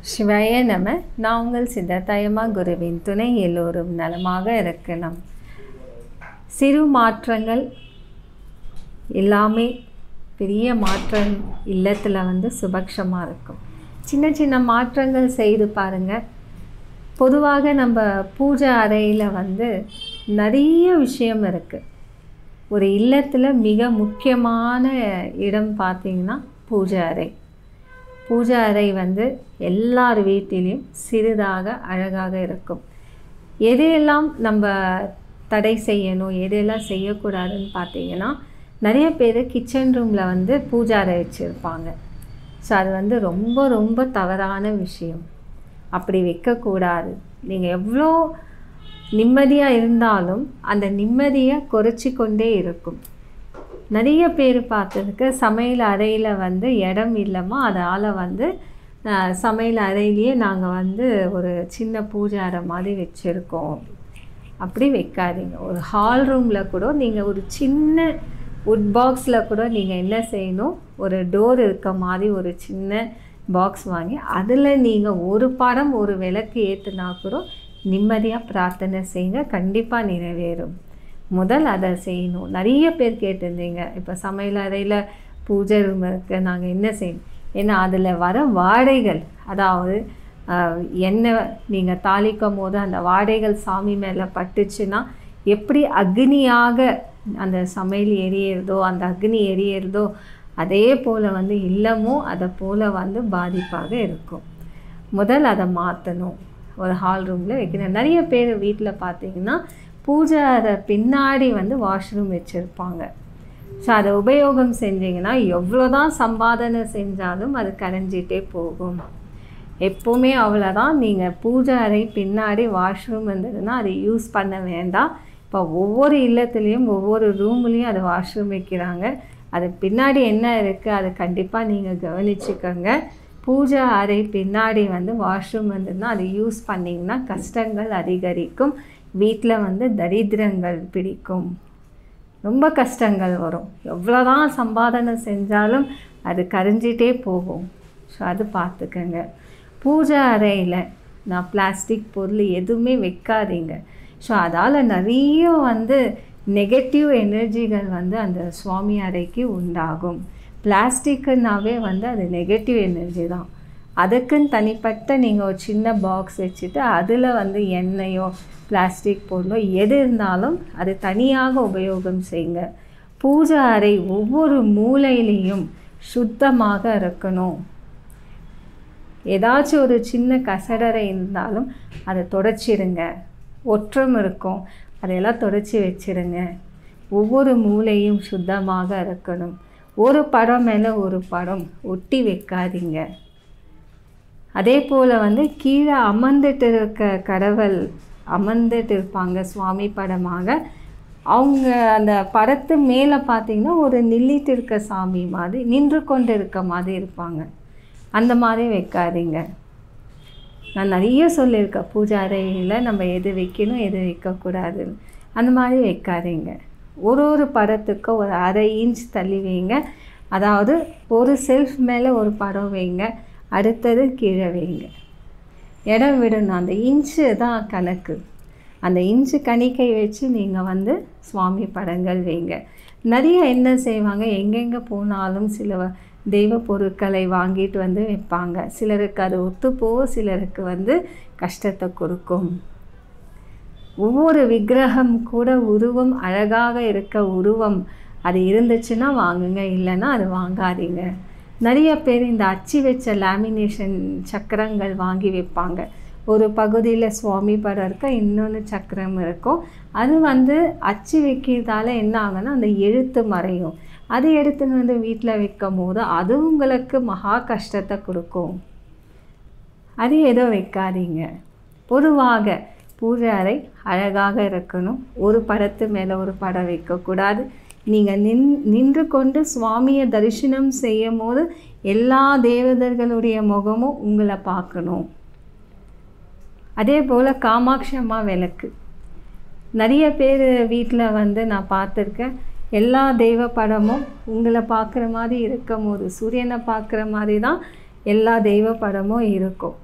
சிவாய நம நான் உங்கள் சித்தத்தாயமா குருவின் துணை எல்லோரும் நலமாக இருக்கணும் சிறு மாற்றங்கள் எல்லாமே பெரிய மாற்றம் இல்லத்தில் வந்து சுபக்ஷமாக இருக்கும் சின்ன சின்ன மாற்றங்கள் செய்து பாருங்கள் பொதுவாக நம்ம பூஜை அறையில் வந்து நிறைய விஷயம் இருக்குது ஒரு இல்லத்தில் மிக முக்கியமான இடம் பார்த்திங்கன்னா பூஜை அறை பூஜை அறை வந்து எல்லார் வீட்டிலையும் சிறிதாக அழகாக இருக்கும் எதையெல்லாம் நம்ம தடை செய்யணும் எதையெல்லாம் செய்யக்கூடாதுன்னு பார்த்தீங்கன்னா நிறைய பேர் கிச்சன் ரூமில் வந்து பூஜை அறை வச்சுருப்பாங்க ஸோ அது வந்து ரொம்ப ரொம்ப தவறான விஷயம் அப்படி வைக்கக்கூடாது நீங்கள் எவ்வளோ நிம்மதியாக இருந்தாலும் அந்த நிம்மதியை குறைச்சி கொண்டே இருக்கும் நிறைய பேர் பார்த்ததுக்கு சமையல் அறையில் வந்து இடம் இல்லைமா அதால் வந்து சமையல் அறையிலேயே நாங்கள் வந்து ஒரு சின்ன பூஜை அறை மாதிரி வச்சுருக்கோம் அப்படி வைக்காதீங்க ஒரு ஹால் ரூமில் கூட நீங்கள் ஒரு சின்ன உட் பாக்ஸில் கூட நீங்கள் என்ன செய்யணும் ஒரு டோர் இருக்க மாதிரி ஒரு சின்ன பாக்ஸ் வாங்கி அதில் நீங்கள் ஒரு படம் ஒரு விளக்கு ஏற்றுனா கூட நிம்மதியாக பிரார்த்தனை செய்யுங்க கண்டிப்பாக நிறைவேறும் முதல் அதை செய்யணும் நிறைய பேர் கேட்டிருந்தீங்க இப்போ சமையல் அறையில் பூஜை ரூம் இருக்குது நாங்கள் என்ன செய்யணும் ஏன்னா அதில் வர வாடைகள் அதாவது எண்ணெய் நீங்கள் தாளிக்கும் போது அந்த வாடைகள் சாமி மேலே பட்டுச்சுன்னா எப்படி அக்னியாக அந்த சமையல் எரியறதோ அந்த அக்னி எரியறதோ அதே போல் வந்து இல்லமும் அதை போல் வந்து பாதிப்பாக இருக்கும் முதல் அதை மாற்றணும் ஒரு ஹால் ரூமில் வைக்கணும் நிறைய பேர் வீட்டில் பார்த்தீங்கன்னா பூஜை அதை பின்னாடி வந்து வாஷ்ரூம் வச்சுருப்பாங்க ஸோ அதை உபயோகம் செஞ்சிங்கன்னா எவ்வளோ தான் சம்பாதனை செஞ்சாலும் அது கரைஞ்சிட்டே போகும் எப்போவுமே அவ்வளோதான் நீங்கள் பூஜை அறை பின்னாடி வாஷ்ரூம் இருந்ததுன்னா அதை யூஸ் பண்ண வேண்டாம் இப்போ ஒவ்வொரு இல்லத்துலேயும் ஒவ்வொரு ரூம்லேயும் அதை வாஷ்ரூம் வைக்கிறாங்க அது பின்னாடி என்ன இருக்குது அதை கண்டிப்பாக நீங்கள் கவனிச்சுக்கோங்க பூஜை அறை பின்னாடி வந்து வாஷ்ரூம் இருந்ததுன்னா அதை யூஸ் பண்ணிங்கன்னா கஷ்டங்கள் அதிகரிக்கும் வீட்டில் வந்து தரித்திரங்கள் பிடிக்கும் ரொம்ப கஷ்டங்கள் வரும் எவ்வளோதான் சம்பாதனை செஞ்சாலும் அது கரைஞ்சிட்டே போகும் ஸோ அது பார்த்துக்கங்க பூஜை அறையில் நான் பிளாஸ்டிக் பொருள் எதுவுமே வைக்காதீங்க ஸோ அதால் நிறைய வந்து நெகட்டிவ் எனர்ஜிகள் வந்து அந்த சுவாமி அறைக்கு உண்டாகும் பிளாஸ்டிக்குன்னாவே வந்து அது நெகட்டிவ் எனர்ஜி தான் அதுக்குன்னு தனிப்பட்ட நீங்கள் ஒரு சின்ன பாக்ஸ் வச்சுட்டு அதில் வந்து எண்ணெயோ பிளாஸ்டிக் பொருளோ எது இருந்தாலும் அது தனியாக உபயோகம் செய்யுங்க பூஜை அறை ஒவ்வொரு மூலையிலையும் சுத்தமாக இருக்கணும் ஏதாச்சும் ஒரு சின்ன கசடரை இருந்தாலும் அதை தொடச்சிடுங்க ஒற்றம் இருக்கும் அதையெல்லாம் தொடச்சி வச்சிடுங்க ஒவ்வொரு மூலையும் சுத்தமாக இருக்கணும் ஒரு படம் மேலே ஒரு படம் ஒட்டி வைக்காதீங்க அதே போல் வந்து கீழே அமர்ந்துட்டு இருக்க கடவுள் அமர்ந்துட்டு இருப்பாங்க சுவாமி படமாக அவங்க அந்த படத்து மேலே பார்த்திங்கன்னா ஒரு நில்லிட்டு இருக்க சாமி மாதிரி நின்று கொண்டு இருக்க மாதிரி இருப்பாங்க அந்த மாதிரி வைக்காதீங்க நான் நிறைய சொல்லியிருக்கேன் பூஜை அறையில் நம்ம எது வைக்கணும் எது வைக்கக்கூடாதுன்னு அந்த மாதிரி வைக்காதீங்க ஒரு ஒரு படத்துக்கும் ஒரு அரை இன்ச் தள்ளி வைங்க அதாவது ஒரு செல்ஃப் மேலே ஒரு படம் வைங்க அடுத்தது கீழே வைங்க இடம் விடணும் அந்த இன்ச்சு தான் கணக்கு அந்த இன்ச்சு கணிக்கை வச்சு நீங்கள் வந்து சுவாமி படங்கள் வைங்க நிறைய என்ன செய்வாங்க எங்கெங்கே போனாலும் சில தெய்வ பொருட்களை வாங்கிட்டு வந்து வைப்பாங்க சிலருக்கு அது ஒத்துப்போக சிலருக்கு வந்து கஷ்டத்தை கொடுக்கும் ஒவ்வொரு விக்கிரகம் கூட உருவம் அழகாக இருக்க உருவம் அது இருந்துச்சுன்னா வாங்குங்க இல்லைன்னா அது வாங்காதீங்க நிறைய பேர் இந்த அச்சு வச்ச லேமினேஷன் சக்கரங்கள் வாங்கி வைப்பாங்க ஒரு பகுதியில் சுவாமி படம் இருக்க இன்னொன்று சக்கரம் இருக்கும் அது வந்து அச்சு வைக்கிறதால என்ன ஆகுன்னா அந்த எழுத்து மறையும் அது எடுத்துன்னு வந்து வீட்டில் வைக்கும் போது அது உங்களுக்கு மகா கஷ்டத்தை கொடுக்கும் அது ஏதோ வைக்காதீங்க பொதுவாக பூஜை அறை அழகாக இருக்கணும் ஒரு படத்து மேலே ஒரு படம் வைக்கக்கூடாது நீங்கள் நின் நின்று கொண்டு சுவாமியை தரிசனம் செய்யும் போது எல்லா தேவதர்களுடைய முகமும் உங்களை பார்க்கணும் அதே போல் காமாட்சி அம்மா விளக்கு நிறைய பேர் வீட்டில் வந்து நான் பார்த்துருக்கேன் எல்லா தெய்வ படமும் உங்களை பார்க்குற மாதிரி இருக்கும் போது சூரியனை பார்க்குற மாதிரி தான் எல்லா தெய்வ படமும் இருக்கும்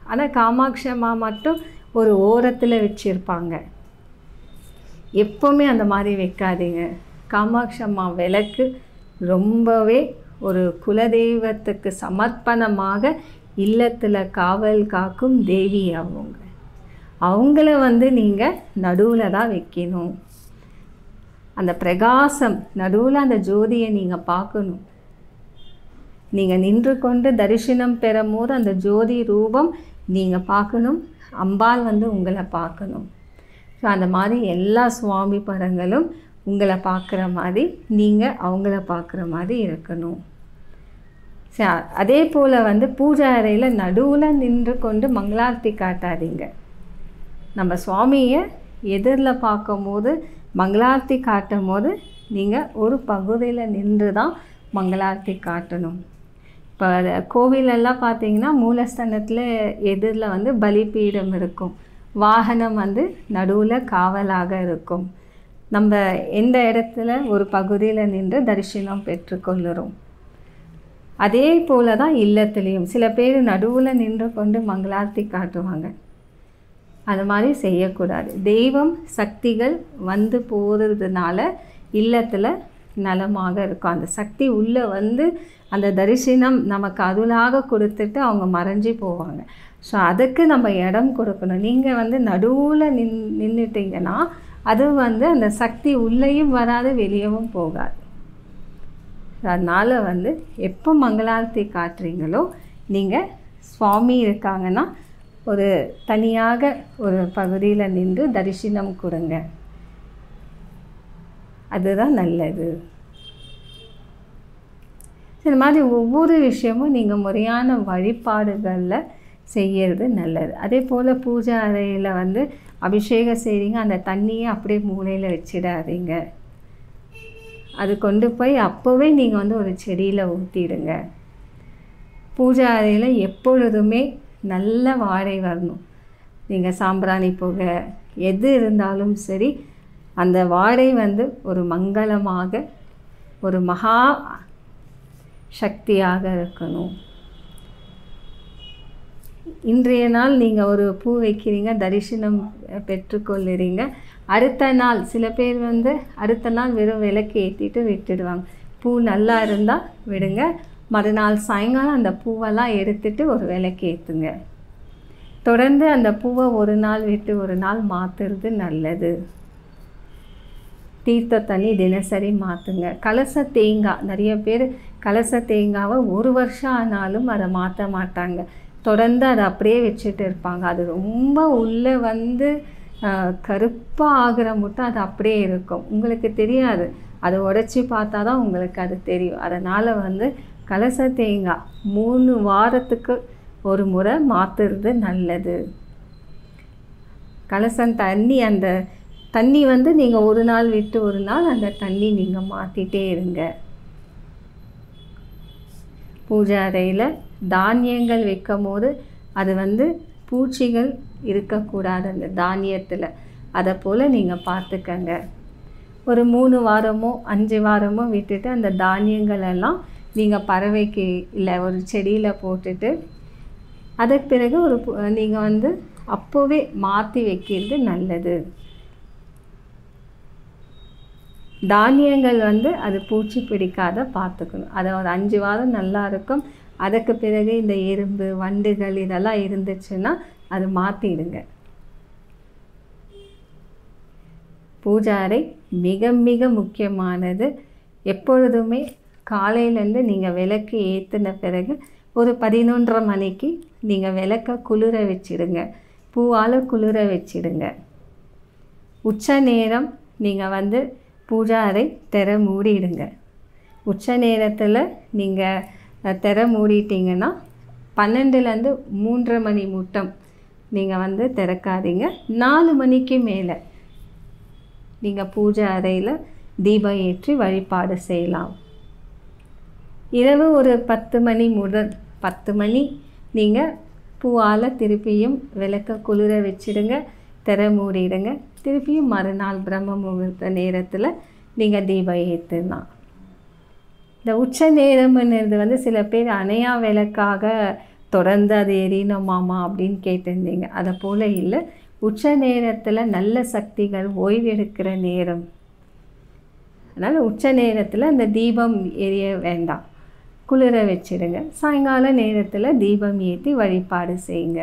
ஆனால் காமாட்சி அம்மா மட்டும் ஒரு ஓரத்தில் வச்சுருப்பாங்க எப்போவுமே அந்த மாதிரி வைக்காதீங்க காமாட்சி அம்மா விளக்கு ரொம்பவே ஒரு குலதெய்வத்துக்கு சமர்ப்பணமாக இல்லத்தில் காவல் காக்கும் தேவி அவங்க அவங்கள வந்து நீங்கள் நடுவில் தான் வைக்கணும் அந்த பிரகாசம் நடுவில் அந்த ஜோதியை நீங்கள் பார்க்கணும் நீங்கள் நின்று கொண்டு தரிசனம் பெறும் போது அந்த ஜோதி ரூபம் நீங்கள் பார்க்கணும் அம்பாள் வந்து உங்களை பார்க்கணும் ஸோ அந்த மாதிரி எல்லா சுவாமி படங்களும் உங்களை பார்க்குற மாதிரி நீங்கள் அவங்கள பார்க்குற மாதிரி இருக்கணும் சரி அதே போல் வந்து பூஜை அறையில் நடுவில் நின்று கொண்டு மங்களார்த்தி காட்டாதீங்க நம்ம சுவாமியை எதிரில் பார்க்கும்போது மங்களார்த்தி காட்டும் போது நீங்கள் ஒரு பகுதியில் நின்று தான் மங்களார்த்தி காட்டணும் இப்போ கோவிலெல்லாம் பார்த்தீங்கன்னா மூலஸ்தானத்தில் எதிரில் வந்து பலிபீடம் இருக்கும் வாகனம் வந்து நடுவில் காவலாக இருக்கும் நம்ம எந்த இடத்துல ஒரு பகுதியில் நின்று தரிசனம் பெற்றுக்கொள்ளுறோம் அதே போல தான் இல்லத்துலேயும் சில பேர் நடுவில் நின்று கொண்டு மங்களார்த்தி காட்டுவாங்க அது மாதிரி செய்யக்கூடாது தெய்வம் சக்திகள் வந்து போகிறதுனால இல்லத்தில் நலமாக இருக்கும் அந்த சக்தி உள்ளே வந்து அந்த தரிசனம் நமக்கு அதுலாக கொடுத்துட்டு அவங்க மறைஞ்சி போவாங்க ஸோ அதுக்கு நம்ம இடம் கொடுக்கணும் நீங்கள் வந்து நடுவில் நின் நின்றுட்டிங்கன்னா அது வந்து அந்த சக்தி உள்ளேயும் வராது வெளியவும் போகாது அதனால் வந்து எப்போ மங்களாரத்தி காட்டுறீங்களோ நீங்கள் சுவாமி இருக்காங்கன்னா ஒரு தனியாக ஒரு பகுதியில் நின்று தரிசனம் கொடுங்க அதுதான் நல்லது இந்த மாதிரி ஒவ்வொரு விஷயமும் நீங்கள் முறையான வழிபாடுகளில் செய்யறது நல்லது அதே போல் பூஜை அறையில் வந்து அபிஷேகம் செய்கிறீங்க அந்த தண்ணியை அப்படியே மூலையில் வச்சிடாதீங்க அது கொண்டு போய் அப்போவே நீங்கள் வந்து ஒரு செடியில் ஊற்றிடுங்க பூஜை அறையில் எப்பொழுதுமே நல்ல வாடை வரணும் நீங்கள் சாம்பிராணி புகை எது இருந்தாலும் சரி அந்த வாடை வந்து ஒரு மங்களமாக ஒரு மகா சக்தியாக இருக்கணும் இன்றைய நாள் நீங்கள் ஒரு பூ வைக்கிறீங்க தரிசனம் பெற்றுக்கொள்ளுறீங்க அடுத்த நாள் சில பேர் வந்து அடுத்த நாள் வெறும் விளக்கு ஏற்றிட்டு விட்டுடுவாங்க பூ நல்லா இருந்தால் விடுங்க மறுநாள் சாயங்காலம் அந்த பூவெல்லாம் எடுத்துட்டு ஒரு விளக்கு ஏற்றுங்க தொடர்ந்து அந்த பூவை ஒரு நாள் விட்டு ஒரு நாள் மாற்றுறது நல்லது தீர்த்த தண்ணி தினசரி மாற்றுங்க கலச தேங்காய் நிறைய பேர் கலச தேங்காவை ஒரு வருஷம் ஆனாலும் அதை மாற்ற மாட்டாங்க தொடர்ந்து அதை அப்படியே வச்சுட்டு இருப்பாங்க அது ரொம்ப உள்ளே வந்து கருப்பாக ஆகிற மட்டும் அது அப்படியே இருக்கும் உங்களுக்கு தெரியாது அதை உடச்சி பார்த்தா தான் உங்களுக்கு அது தெரியும் அதனால் வந்து கலச தேங்காய் மூணு வாரத்துக்கு ஒரு முறை மாற்றுறது நல்லது கலசம் தண்ணி அந்த தண்ணி வந்து நீங்கள் ஒரு நாள் விட்டு ஒரு நாள் அந்த தண்ணி நீங்கள் மாற்றிட்டே இருங்க பூஜை அறையில் தானியங்கள் வைக்கும் போது அது வந்து பூச்சிகள் இருக்கக்கூடாது அந்த தானியத்தில் அதை போல் நீங்கள் பார்த்துக்கங்க ஒரு மூணு வாரமோ அஞ்சு வாரமோ விட்டுட்டு அந்த தானியங்கள் எல்லாம் நீங்கள் பறவைக்கு இல்லை ஒரு செடியில் போட்டுட்டு அதுக்கு பிறகு ஒரு நீங்கள் வந்து அப்போவே மாற்றி வைக்கிறது நல்லது தானியங்கள் வந்து அது பூச்சி பிடிக்காத பார்த்துக்கணும் அதை ஒரு அஞ்சு வாரம் நல்லா இருக்கும் அதுக்கு பிறகு இந்த எறும்பு வண்டுகள் இதெல்லாம் இருந்துச்சுன்னா அது மாற்றிடுங்க பூஜாரை மிக மிக முக்கியமானது எப்பொழுதுமே காலையிலேருந்து நீங்கள் விளக்கு ஏற்றின பிறகு ஒரு பதினொன்றரை மணிக்கு நீங்கள் விளக்க குளிர வச்சிடுங்க பூவால் குளிர வச்சிடுங்க உச்ச நேரம் நீங்கள் வந்து பூஜா அறை திற மூடிடுங்க உச்ச நேரத்தில் நீங்கள் திற மூடிட்டிங்கன்னா பன்னெண்டுலேருந்து மூன்றரை மணி முட்டம் நீங்கள் வந்து திறக்காதீங்க நாலு மணிக்கு மேலே நீங்கள் பூஜை அறையில் தீபம் ஏற்றி வழிபாடு செய்யலாம் இரவு ஒரு பத்து மணி முதல் பத்து மணி நீங்கள் பூவால் திருப்பியும் விளக்க குளிர வச்சிடுங்க திற மூடிடுங்க திருப்பியும் மறுநாள் பிரம்ம முகூர்த்த நேரத்தில் நீங்கள் தீபம் ஏற்றலாம் இந்த உச்ச நேரம்ன்றது வந்து சில பேர் அணையா விளக்காக தொடர்ந்து அது எரியணுமாமா அப்படின்னு கேட்டிருந்தீங்க அதை போல் இல்லை உச்ச நேரத்தில் நல்ல சக்திகள் ஓய்வெடுக்கிற நேரம் அதனால் உச்ச நேரத்தில் அந்த தீபம் எரிய வேண்டாம் குளிர வச்சிடுங்க சாயங்கால நேரத்தில் தீபம் ஏற்றி வழிபாடு செய்யுங்க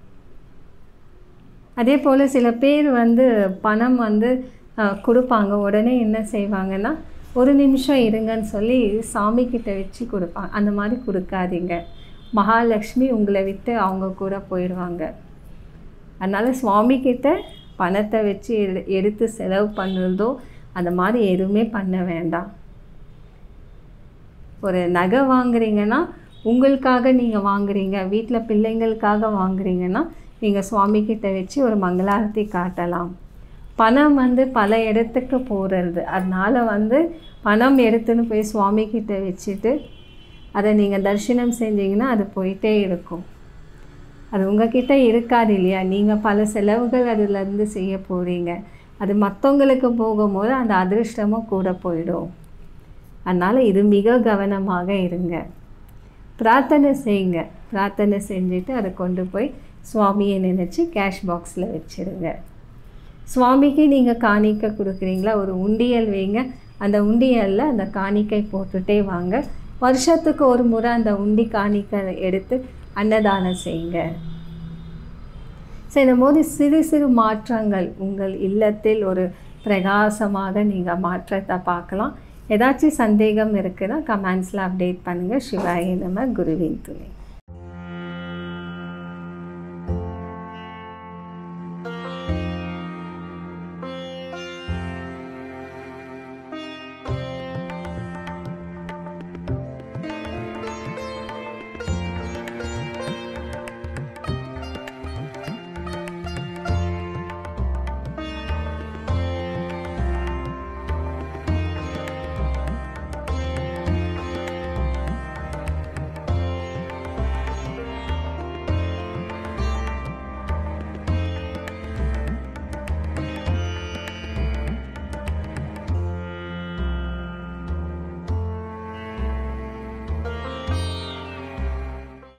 அதே போல் சில பேர் வந்து பணம் வந்து அஹ், கொடுப்பாங்க உடனே என்ன செய்வாங்கன்னா ஒரு நிமிஷம் இருங்கன்னு சொல்லி சாமி கிட்ட வச்சு கொடுப்பாங்க அந்த மாதிரி கொடுக்காதீங்க மகாலட்சுமி உங்களை விட்டு அவங்க கூட போயிடுவாங்க அதனால் சுவாமி கிட்ட பணத்தை வச்சு எடு எடுத்து செலவு பண்ணுறதோ அந்த மாதிரி எதுவுமே பண்ண வேண்டாம் ஒரு நகை வாங்குறீங்கன்னா உங்களுக்காக நீங்கள் வாங்குறீங்க வீட்டில் பிள்ளைங்களுக்காக வாங்குறீங்கன்னா நீங்கள் சுவாமி கிட்ட வச்சு ஒரு மங்களாரத்தி காட்டலாம் பணம் வந்து பல இடத்துக்கு போகிறது அதனால் வந்து பணம் எடுத்துன்னு போய் சுவாமி கிட்ட வச்சுட்டு அதை நீங்கள் தரிசனம் செஞ்சீங்கன்னா அது போயிட்டே இருக்கும் அது உங்ககிட்ட இருக்காது இல்லையா நீங்கள் பல செலவுகள் அதுலேருந்து செய்ய போகிறீங்க அது மற்றவங்களுக்கு போகும்போது அந்த அதிர்ஷ்டமும் கூட போயிடும் அதனால் இது மிக கவனமாக இருங்க பிரார்த்தனை செய்யுங்க பிரார்த்தனை செஞ்சுட்டு அதை கொண்டு போய் சுவாமியை நினச்சி கேஷ் பாக்ஸில் வச்சிடுங்க சுவாமிக்கு நீங்கள் காணிக்கை கொடுக்குறீங்களா ஒரு உண்டியல் வைங்க அந்த உண்டியலில் அந்த காணிக்கை போட்டுட்டே வாங்க வருஷத்துக்கு ஒரு முறை அந்த உண்டி காணிக்கை எடுத்து அன்னதானம் செய்யுங்க செய்யும் போது சிறு சிறு மாற்றங்கள் உங்கள் இல்லத்தில் ஒரு பிரகாசமாக நீங்கள் மாற்றத்தை பார்க்கலாம் ஏதாச்சும் சந்தேகம் இருக்குன்னா கமெண்ட்ஸில் அப்டேட் பண்ணுங்கள் சிவாய நம்ம குருவின் துணை